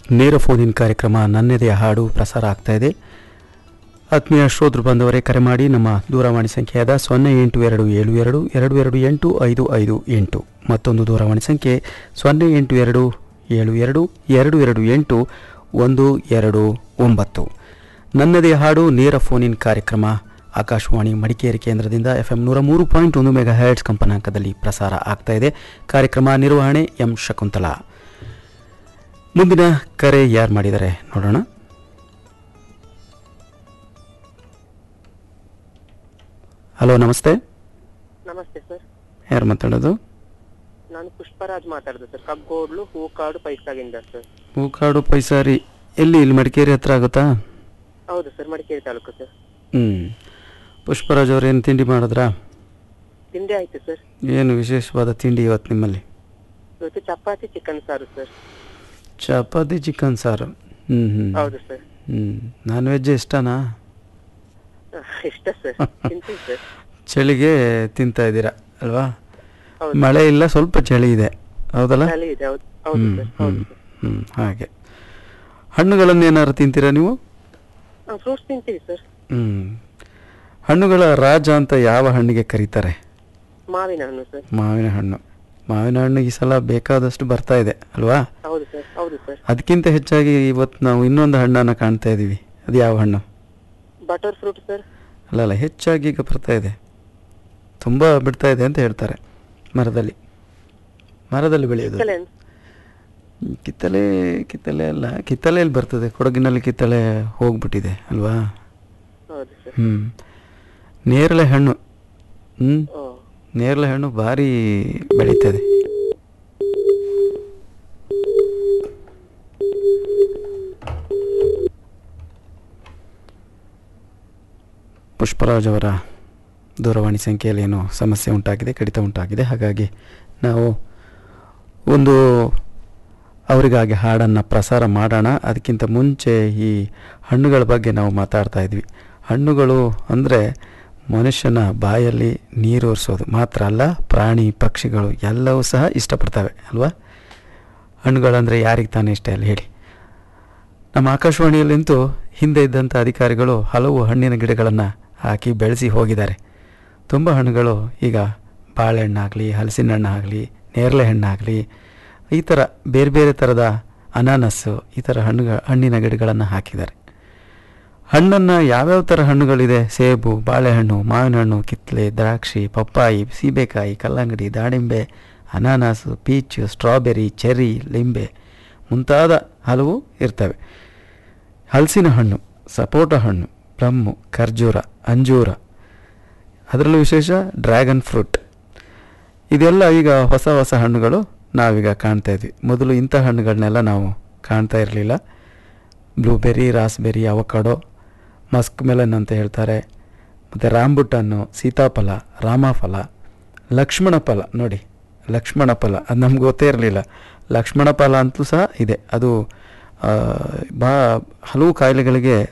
ನೇರ ಫೋನಿನ್ ಕಾರ್ಯಕ್ರಮ ನನ್ನೆದೆಯ ಹಾಡು ಪ್ರಸಾರ ಆಗ್ತಾ ಇದೆ ಆತ್ಮೀಯ ಶ್ರೋತೃ ಬಂದವರೇ ಕರೆ ಮಾಡಿ ನಮ್ಮ ದೂರವಾಣಿ ಸಂಖ್ಯೆಯಾದ ಸೊನ್ನೆ ಎಂಟು ಎರಡು ಏಳು ಎರಡು ಎರಡು ಎರಡು ಎಂಟು ಐದು ಐದು ಎಂಟು ಮತ್ತೊಂದು ದೂರವಾಣಿ ಸಂಖ್ಯೆ ಸೊನ್ನೆ ಎಂಟು ಎರಡು ಏಳು ಎರಡು ಎರಡು ಎರಡು ಎಂಟು ಒಂದು ಎರಡು ಒಂಬತ್ತು ನನ್ನದೇ ಹಾಡು ನೇರ ಫೋನಿನ್ ಕಾರ್ಯಕ್ರಮ ಆಕಾಶವಾಣಿ ಮಡಿಕೇರಿ ಕೇಂದ್ರದಿಂದ ಎಫ್ ಎಂ ನೂರ ಮೂರು ಪಾಯಿಂಟ್ ಒಂದು ಮೆಗಾ ಹರ್ಟ್ಸ್ ಕಂಪನಾಂಕದಲ್ಲಿ ಪ್ರಸಾರ ಆಗ್ತಾ ಇದೆ ಕಾರ್ಯಕ್ರಮ ನಿರ್ವಹಣೆ ಎಂ ಶಕುಂತಲಾ ಮುಂದಿನ ಕರೆ ಯಾರು ಮಾಡಿದ್ದಾರೆ ನೋಡೋಣ ಹಲೋ ನಮಸ್ತೆ ನಮಸ್ತೆ ಸರ್ ಯಾರು ಮಾತಾಡೋದು ನಾನು ಪುಷ್ಪರಾಜ್ ಮಾತಾಡ್ದೆ ಸರ್ ಕಬ್ಗೋಡ್ಲು ಹೂಕಾಡು ಪೈಸಾಗಿಂದ ಸರ್ ಹೂಕಾಡು ಪೈಸಾರಿ ಎಲ್ಲಿ ಇಲ್ಲಿ ಮಡಿಕೇರಿ ಹತ್ರ ಆಗುತ್ತಾ ಹೌದು ಸರ್ ಮಡಿಕೇರಿ ತಾಲೂಕು ಸರ್ ಹ್ಞೂ ಪುಷ್ಪರಾಜ್ ಅವ್ರು ಏನು ತಿಂಡಿ ಮಾಡಿದ್ರಾ ತಿಂಡಿ ಆಯ್ತು ಸರ್ ಏನು ವಿಶೇಷವಾದ ತಿಂಡಿ ಇವತ್ತು ನಿಮ್ಮಲ್ಲಿ ಇವತ್ತು ಚಪಾತಿ ಚಿಕನ್ ಸಾರು ಸರ್ ಚಪಾತಿ ಚಿಕನ್ ಸಾರು ಹ್ಞೂ ಹ್ಞೂ ಹೌದು ಸರ್ ಹ್ಞೂ ನಾನ್ ವೆಜ್ ಇಷ್ಟನಾ ಇಷ್ಟ ಸರ್ ತಿಂತೀವಿ ಸರ್ ಚಳಿಗೆ ತಿಂತಾ ಇದ್ದೀರಾ ಅಲ್ವಾ ಹೌದು ಮಳೆ ಇಲ್ಲ ಸ್ವಲ್ಪ ಚಳಿ ಇದೆ ಹೌದಲ್ಲ ಚಳಿ ಇದೆ ಹೌದು ಹೌದು ಹ್ಮ್, ಸರ್ ಹೌದು ಹ್ಮ್, ಹ್ಮ್, ಹಾಗೆ ಹಣ್ಣುಗಳನ್ನು ಏನಾದ್ರು ತಿಂತೀರಾ ನೀವು ಸರ್ ಫ್ರೂಟ್ಸ್ ತಿಂತೀವಿ ಸರ್ ಹ್ಮ್ ಹಣ್ಣುಗಳ ರಾಜ ಅಂತ ಯಾವ ಹಣ್ಣಿಗೆ ಕರೀತಾರೆ ಮಾವಿನ ಹಣ್ಣು ಸರ್ ಮಾವಿನ ಹಣ್ಣು ಮಾವಿನ ಹಣ್ಣು ಈ ಸಲ ಬೇಕಾದಷ್ಟು ಬರ್ತಾ ಇದೆ ಅಲ್ವಾ ಹೌದು ಸರ್ ಹೌದು ಸರ್ ಅದಕ್ಕಿಂತ ಹೆಚ್ಚಾಗಿ ಇವತ್ತು ನಾವು ಇನ್ನೊಂದು ಹಣ್ಣನ್ನು ಕಾಣ್ತಾ ಇದ್ದೀವಿ ಅದು ಯಾವ ಹಣ್ಣು ಬಟರ್ ಫ್ರೂಟ್ ಸರ್ ಅಲ್ಲ ಅಲ್ಲ ಹೆಚ್ಚಾಗಿ ಈಗ ಬರ್ತಾ ಇದೆ ತುಂಬ ಬಿಡ್ತಾ ಇದೆ ಅಂತ ಹೇಳ್ತಾರೆ ಮರದಲ್ಲಿ ಮರದಲ್ಲಿ ಬೆಳೆಯೋದು ಕಿತ್ತಳೆ ಕಿತ್ತಲೆ ಕಿತ್ತಲೆ ಅಲ್ಲ ಕಿತ್ತಲೆಯಲ್ಲಿ ಬರ್ತದೆ ಕೊಡಗಿನಲ್ಲಿ ಕಿತ್ತಳೆ ಹೋಗ್ಬಿಟ್ಟಿದೆ ಅಲ್ವಾ ಹೌದು ಸರ್ ಹ್ಞೂ ನೇರಳೆ ಹಣ್ಣು ಹ್ಞೂ ಓ ನೇರಳೆ ಹಣ್ಣು ಭಾರಿ ಬೆಳೀತದೆ ಪುಷ್ಪರಾಜ್ ಅವರ ದೂರವಾಣಿ ಸಂಖ್ಯೆಯಲ್ಲಿ ಏನೋ ಸಮಸ್ಯೆ ಉಂಟಾಗಿದೆ ಕಡಿತ ಉಂಟಾಗಿದೆ ಹಾಗಾಗಿ ನಾವು ಒಂದು ಅವರಿಗಾಗಿ ಹಾಡನ್ನು ಪ್ರಸಾರ ಮಾಡೋಣ ಅದಕ್ಕಿಂತ ಮುಂಚೆ ಈ ಹಣ್ಣುಗಳ ಬಗ್ಗೆ ನಾವು ಮಾತಾಡ್ತಾ ಇದ್ವಿ ಹಣ್ಣುಗಳು ಅಂದರೆ ಮನುಷ್ಯನ ಬಾಯಲ್ಲಿ ನೀರೂರಿಸೋದು ಮಾತ್ರ ಅಲ್ಲ ಪ್ರಾಣಿ ಪಕ್ಷಿಗಳು ಎಲ್ಲವೂ ಸಹ ಇಷ್ಟಪಡ್ತವೆ ಅಲ್ವಾ ಹಣ್ಣುಗಳಂದರೆ ಯಾರಿಗೆ ತಾನೇ ಇಷ್ಟ ಇಲ್ಲ ಹೇಳಿ ನಮ್ಮ ಆಕಾಶವಾಣಿಯಲ್ಲಂತೂ ಹಿಂದೆ ಇದ್ದಂಥ ಅಧಿಕಾರಿಗಳು ಹಲವು ಹಣ್ಣಿನ ಗಿಡಗಳನ್ನು ಹಾಕಿ ಬೆಳೆಸಿ ಹೋಗಿದ್ದಾರೆ ತುಂಬ ಹಣ್ಣುಗಳು ಈಗ ಬಾಳೆಹಣ್ಣಾಗಲಿ ಹಲಸಿನ ಹಣ್ಣಾಗಲಿ ನೇರಳೆ ಹಣ್ಣಾಗಲಿ ಈ ಥರ ಬೇರೆ ಬೇರೆ ಥರದ ಅನಾನಸ್ಸು ಈ ಥರ ಹಣ್ಣುಗ ಹಣ್ಣಿನ ಗಿಡಗಳನ್ನು ಹಾಕಿದ್ದಾರೆ ಹಣ್ಣನ್ನು ಯಾವ್ಯಾವ ಥರ ಹಣ್ಣುಗಳಿದೆ ಸೇಬು ಬಾಳೆಹಣ್ಣು ಮಾವಿನ ಹಣ್ಣು ಕಿತ್ತಲೆ ದ್ರಾಕ್ಷಿ ಪಪ್ಪಾಯಿ ಸೀಬೆಕಾಯಿ ಕಲ್ಲಂಗಡಿ ದಾಳಿಂಬೆ ಅನಾನಸು ಪೀಚು ಸ್ಟ್ರಾಬೆರಿ ಚೆರ್ರಿ ಲಿಂಬೆ ಮುಂತಾದ ಹಲವು ಇರ್ತವೆ ಹಲಸಿನ ಹಣ್ಣು ಸಪೋಟ ಹಣ್ಣು ಪ್ಲಮ್ಮು ಖರ್ಜೂರ ಅಂಜೂರ ಅದರಲ್ಲೂ ವಿಶೇಷ ಡ್ರ್ಯಾಗನ್ ಫ್ರೂಟ್ ಇದೆಲ್ಲ ಈಗ ಹೊಸ ಹೊಸ ಹಣ್ಣುಗಳು ನಾವೀಗ ಕಾಣ್ತಾ ಇದ್ವಿ ಮೊದಲು ಇಂಥ ಹಣ್ಣುಗಳನ್ನೆಲ್ಲ ನಾವು ಕಾಣ್ತಾ ಇರಲಿಲ್ಲ blueberry raspberry avocado musk melon ಅಂತ ಹೇಳ್ತಾರೆ ಮತ್ತು ರಾಂಬುಟನ್ನು ಸೀತಾಫಲ ರಾಮಫಲ ಲಕ್ಷ್ಮಣ ಫಲ ನೋಡಿ ಲಕ್ಷ್ಮಣ ಫಲ ಅದು ನಮ್ಗೆ ಗೊತ್ತೇ ಇರಲಿಲ್ಲ ಲಕ್ಷ್ಮಣ ಫಲ ಅಂತಲೂ ಸಹ ಇದೆ ಅದು ಆ, ಬಾ ಹಲವು ಕಾಯಿಲೆಗಳಿಗೆ